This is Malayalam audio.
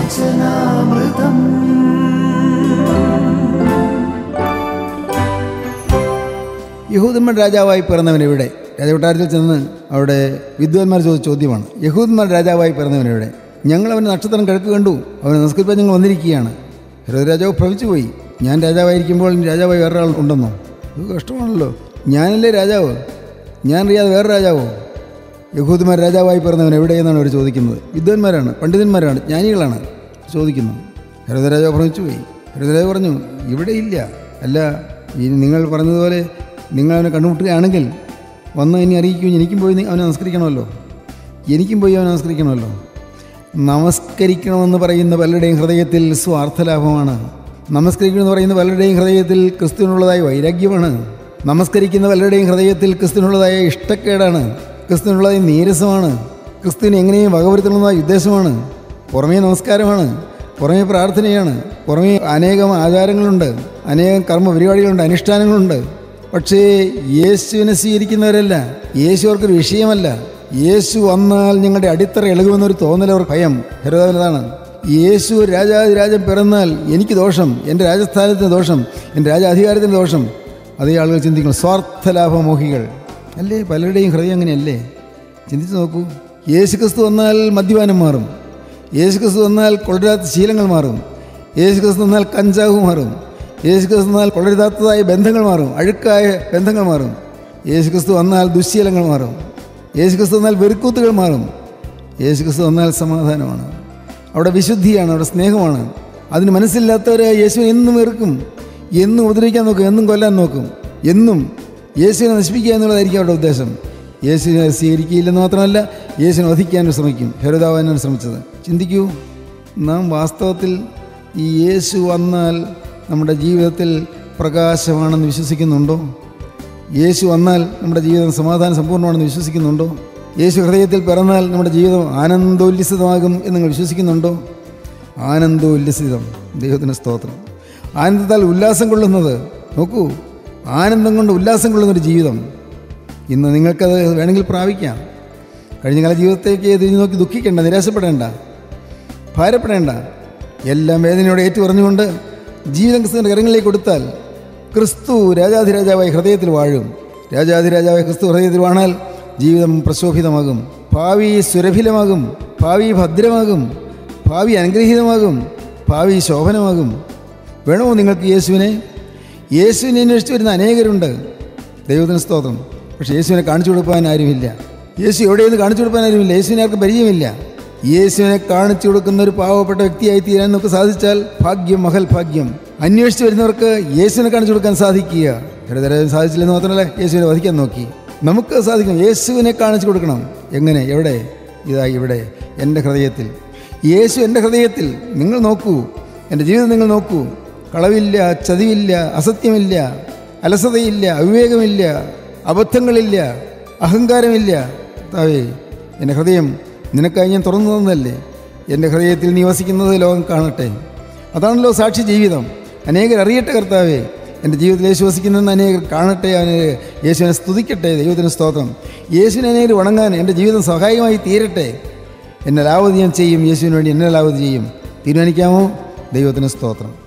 വചനാമൃതം യഹൂദന്മാർ രാജാവായി പിറന്നവൻ എവിടെ രാജകൊട്ടാരത്തിൽ ചെന്ന് അവിടെ വിദ്വാൻമാർ ചോദിച്ച ചോദ്യമാണ് യഹൂദന്മാർ രാജാവായി പിറന്നവൻ എവിടെ ഞങ്ങൾ അവൻ്റെ നക്ഷത്രം കിഴക്ക് കണ്ടു അവനെ നമസ്കരിപ്പാൻ ഞങ്ങൾ വന്നിരിക്കുകയാണ് ഹെരോദ് രാജാവ് ഭ്രമിച്ചു പോയി ഞാൻ രാജാവായിരിക്കുമ്പോൾ ഇനി രാജാവായി വേറൊരാൾ ഉണ്ടെന്നോ ഇത് കഷ്ടമാണല്ലോ ഞാനല്ലേ രാജാവ് ഞാൻ അറിയാതെ വേറെ രാജാവോ യഹൂദന്മാർ രാജാവായി പിറന്നവൻ എവിടെയെന്നാണ് അവർ ചോദിക്കുന്നത് വിദ്വാൻമാരാണ് പണ്ഡിതന്മാരാണ് ജ്ഞാനികളാണ് ചോദിക്കുന്നത് ഹരിത രാജാവ് ഭ്രമിച്ചു പോയി ഹരിത രാജാവ് പറഞ്ഞു ഇവിടെ ഇല്ല അല്ല ഇനി നിങ്ങൾ പറഞ്ഞതുപോലെ നിങ്ങൾ അവനെ കണ്ടുമുട്ടുകയാണെങ്കിൽ വന്ന് ഇനി അറിയിക്കും എനിക്കും പോയി നി- അവനെ നമസ്കരിക്കണമല്ലോ എനിക്കും പോയി അവനെ നമസ്കരിക്കണമല്ലോ നമസ്കരിക്കണമെന്ന് പറയുന്ന പലരുടെയും ഹൃദയത്തിൽ സ്വാർത്ഥലാഭമാണ് നമസ്കരിക്കണമെന്ന് പറയുന്ന പലരുടെയും ഹൃദയത്തിൽ ക്രിസ്തുവിനുള്ളതായ വൈരാഗ്യമാണ് നമസ്കരിക്കുന്ന പലരുടെയും ഹൃദയത്തിൽ ക്രിസ്തുവിനുള്ളതായ ഇഷ്ടക്കേടാണ് ക്രിസ്തുവിനുള്ളതായ നീരസമാണ് ക്രിസ്തുവിനെ എങ്ങനെയും വകവരുത്തണമെന്ന ഉദ്ദേശമാണ് പുറമേ നമസ്കാരമാണ് പുറമേ പ്രാർത്ഥനയാണ് പുറമേ അനേകം ആചാരങ്ങളുണ്ട് അനേകം കർമ്മ പരിപാടികളുണ്ട് അനുഷ്ഠാനങ്ങളുണ്ട് പക്ഷേ യേശുവിനെ സ്വീകരിക്കുന്നവരല്ല യേശു അവർക്കൊരു വിഷയമല്ല യേശു വന്നാൽ ഞങ്ങളുടെ അടിത്തറ ഇളകുമെന്നൊരു തോന്നൽ അവർ ഭയം ഹരോദാവിനതാണ് യേശു രാജാതിരാജൻ പിറന്നാൽ എനിക്ക് ദോഷം എൻ്റെ രാജസ്ഥാനത്തിന് ദോഷം എൻ്റെ രാജാധികാരത്തിന് ദോഷം അതേ ആളുകൾ ചിന്തിക്കണം സ്വാർത്ഥലാഭമോഹികൾ അല്ലേ പലരുടെയും ഹൃദയം അങ്ങനെയല്ലേ ചിന്തിച്ച് നോക്കൂ യേശു ക്രിസ്തു വന്നാൽ മദ്യപാനം മാറും യേശു ക്രിസ്തു വന്നാൽ കൊള്ളരാത്ത ശീലങ്ങൾ മാറും യേശു ക്രിസ്തു വന്നാൽ കഞ്ചാവ് മാറും യേശു ക്രിസ്തു വന്നാൽ കൊള്ളരുതാത്തതായ ബന്ധങ്ങൾ മാറും അഴുക്കായ ബന്ധങ്ങൾ മാറും യേശു ക്രിസ്തു വന്നാൽ ദുശ്ശീലങ്ങൾ മാറും യേശു ക്രിസ്തു വന്നാൽ വെറുക്കൂത്തുകൾ മാറും യേശു ക്രിസ്തു വന്നാൽ സമാധാനമാണ് അവിടെ വിശുദ്ധിയാണ് അവിടെ സ്നേഹമാണ് അതിന് മനസ്സില്ലാത്തവരെ യേശുവിനെ എന്നും വെറുക്കും എന്നും ഉപദ്രവിക്കാൻ നോക്കും എന്നും കൊല്ലാൻ നോക്കും എന്നും യേശുവിനെ നശിപ്പിക്കുക എന്നുള്ളതായിരിക്കും അവരുടെ ഉദ്ദേശം യേശുവിനെ സ്വീകരിക്കുകയില്ലെന്ന് മാത്രമല്ല യേശുവിനെ വധിക്കാൻ ശ്രമിക്കും ഹെരുതാവാനാണ് ശ്രമിച്ചത് ചിന്തിക്കൂ നാം വാസ്തവത്തിൽ ഈ യേശു വന്നാൽ നമ്മുടെ ജീവിതത്തിൽ പ്രകാശമാണെന്ന് വിശ്വസിക്കുന്നുണ്ടോ യേശു വന്നാൽ നമ്മുടെ ജീവിതം സമാധാനം സമ്പൂർണ്ണമാണെന്ന് വിശ്വസിക്കുന്നുണ്ടോ യേശു ഹൃദയത്തിൽ പിറന്നാൽ നമ്മുടെ ജീവിതം ആനന്ദോല്ലസിതമാകും എന്ന് നിങ്ങൾ വിശ്വസിക്കുന്നുണ്ടോ ആനന്ദോല്ലസിതം ദൈവത്തിന് സ്തോത്രം ആനന്ദത്താൽ ഉല്ലാസം കൊള്ളുന്നത് നോക്കൂ ആനന്ദം കൊണ്ട് ഉല്ലാസം കൊള്ളുന്നൊരു ജീവിതം ഇന്ന് നിങ്ങൾക്കത് വേണമെങ്കിൽ പ്രാപിക്കാം കഴിഞ്ഞ കാല ജീവിതത്തേക്ക് തിരിഞ്ഞു നോക്കി ദുഃഖിക്കേണ്ട നിരാശപ്പെടേണ്ട ഭാരപ്പെടേണ്ട എല്ലാം വേദനയോടെ ഏറ്റുപറഞ്ഞുകൊണ്ട് ജീവിതം ക്രിസ്തുവിൻ്റെ കരങ്ങളിലേക്ക് കൊടുത്താൽ ക്രിസ്തു രാജാധിരാജാവായി ഹൃദയത്തിൽ വാഴും രാജാധിരാജാവായി ക്രിസ്തു ഹൃദയത്തിൽ വാണാൽ ജീവിതം പ്രശോഭിതമാകും ഭാവി സുരഭിലമാകും ഭാവി ഭദ്രമാകും ഭാവി അനുഗ്രഹീതമാകും ഭാവി ശോഭനമാകും വേണമോ നിങ്ങൾക്ക് യേശുവിനെ യേശുവിനെ അന്വേഷിച്ച് വരുന്ന അനേകരുണ്ട് ദൈവത്തിന് സ്തോത്രം പക്ഷേ യേശുവിനെ കാണിച്ചു കൊടുക്കാൻ ആരുമില്ല യേശു എവിടെയെന്ന് കാണിച്ചു കൊടുക്കാൻ ആരുമില്ല യേശുവിനെ ആർക്കും പരിചയമില്ല യേശുവിനെ കാണിച്ചു കൊടുക്കുന്ന ഒരു പാവപ്പെട്ട വ്യക്തിയായി തീരാൻ നമുക്ക് സാധിച്ചാൽ ഭാഗ്യം മഹൽ ഭാഗ്യം അന്വേഷിച്ച് വരുന്നവർക്ക് യേശുവിനെ കാണിച്ചു കൊടുക്കാൻ സാധിക്കുക ഹരിതരാജൻ സാധിച്ചില്ലെന്ന് മാത്രമല്ല യേശുവിനെ വധിക്കാൻ നോക്കി നമുക്ക് സാധിക്കണം യേശുവിനെ കാണിച്ചു കൊടുക്കണം എങ്ങനെ എവിടെ ഇതാ ഇവിടെ എൻ്റെ ഹൃദയത്തിൽ യേശു എൻ്റെ ഹൃദയത്തിൽ നിങ്ങൾ നോക്കൂ എൻ്റെ ജീവിതം നിങ്ങൾ നോക്കൂ കളവില്ല ചതിവില്ല അസത്യമില്ല അലസതയില്ല അവിവേകമില്ല അബദ്ധങ്ങളില്ല അഹങ്കാരമില്ല കർത്താവേ എൻ്റെ ഹൃദയം നിനക്കായി ഞാൻ തുറന്നു തന്നതല്ലേ എൻ്റെ ഹൃദയത്തിൽ നീ വസിക്കുന്നത് ലോകം കാണട്ടെ അതാണല്ലോ സാക്ഷി ജീവിതം അനേകർ അറിയട്ടെ കർത്താവേ എൻ്റെ ജീവിതത്തിൽ യേശു വസിക്കുന്നതെന്ന് അനേകർ കാണട്ടെ അവന് യേശുവിനെ സ്തുതിക്കട്ടെ ദൈവത്തിന് സ്തോത്രം യേശുവിനെ അനേകർ വണങ്ങാൻ എൻ്റെ ജീവിതം സഹായമായി തീരട്ടെ എന്നെ ലാവതി ഞാൻ ചെയ്യും യേശുവിന് വേണ്ടി എന്നെ ലാവതി ചെയ്യും തീരുമാനിക്കാമോ ദൈവത്തിന് സ്തോത്രം